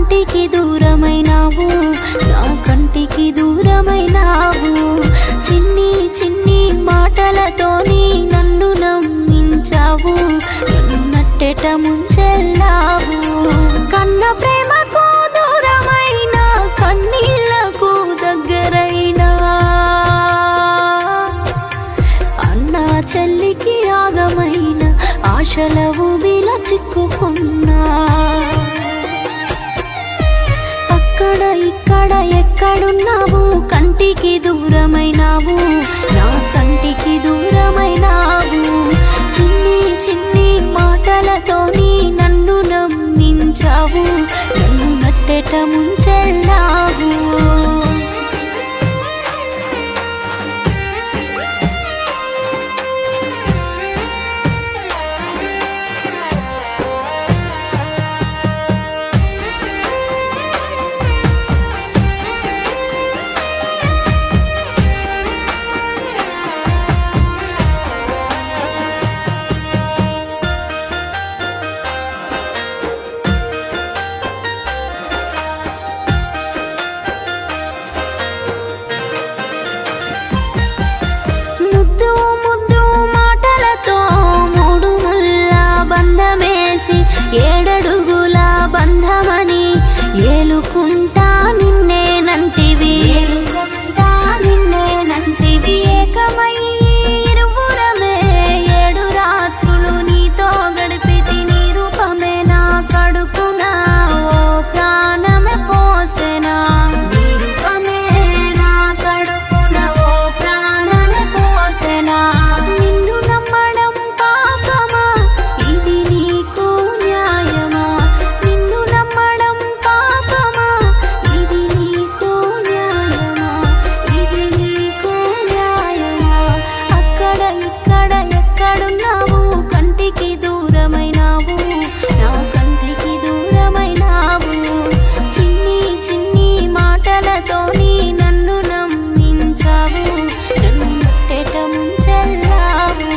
కంటికి దూరమైనావు నా కంటికి దూరమైనావు చిన్ని చిన్ని మాటలతోని నన్ను నమ్మించావు నన్ను నట్టెట ముంచెల్లావు కన్న ప్రేమకు దూరమైన కన్నీళ్లకు దగ్గరైనా అన్నా చెల్లికి ఆగమైన ఆశల ఊబిలో చిక్కుకున్నా అక్కడ ఇక్కడ ఎక్కడున్నావు కంటికి దూరమైనావు నా కంటికి దూరమైనావు చిన్ని చిన్ని మాటలతోని నన్ను నమ్మించావు నన్ను నట్టెట ముంచెల్లావు ముద్దు ముద్దు మాటలతో మూడు ముళ్ళ బంధమేసి ఏడడుగుల బంధమని ఏలుకుంటా నిన్నేనంటివి ఏలుకుంటా నిన్నేనంటివి ఏకమై ఇరువురమే ఏడు రాత్రులు నీతో గడిపితి నీ రూపమే నా కడుపున ఓ ప్రాణమే పోసెనా నీ రూపమే నా కడుపున ఓ ప్రాణమే పోసెనా నిన్ను నమ్మడం పాపమా ఇది నీకు న్యాయమా నిన్ను నమ్మడం పాపమా ఇది నీకు న్యాయమా ఇది నీకు న్యాయమా అక్కడ ఇక్కడ ఎక్కడున్నావు కంటికి దూరమైనావు నా కంటికి దూరమైనావు చిన్ని చిన్ని మాటలతోని నన్ను నమ్మించావు నన్ను ముట్టెట ముంచెల్లావు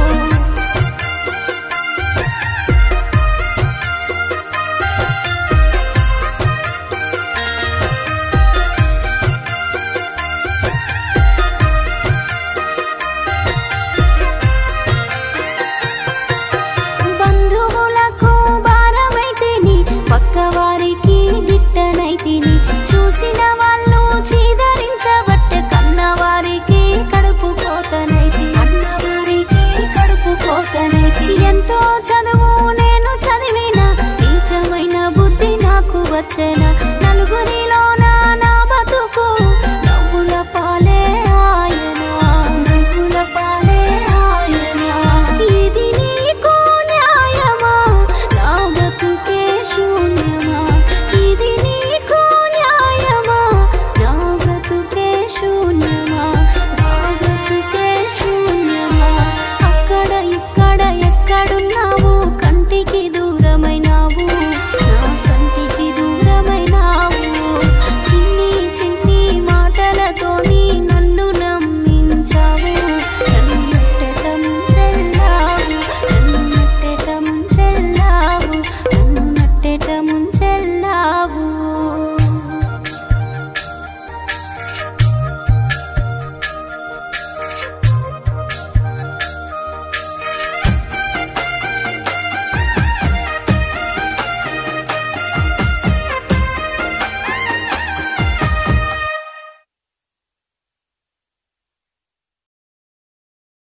బంధువులకు భారమైతిని పక్కవారికి గిట్టనైతిని చూసిన వాళ్ళు చీదరించబట్టే కన్నవారికి కడుపు కోతనైతి అన్నవారికి కడుపు కోతనైతి ఎంతో చదువు నేను చదివిన నీచమైన బుద్ధి నాకు వచ్చెన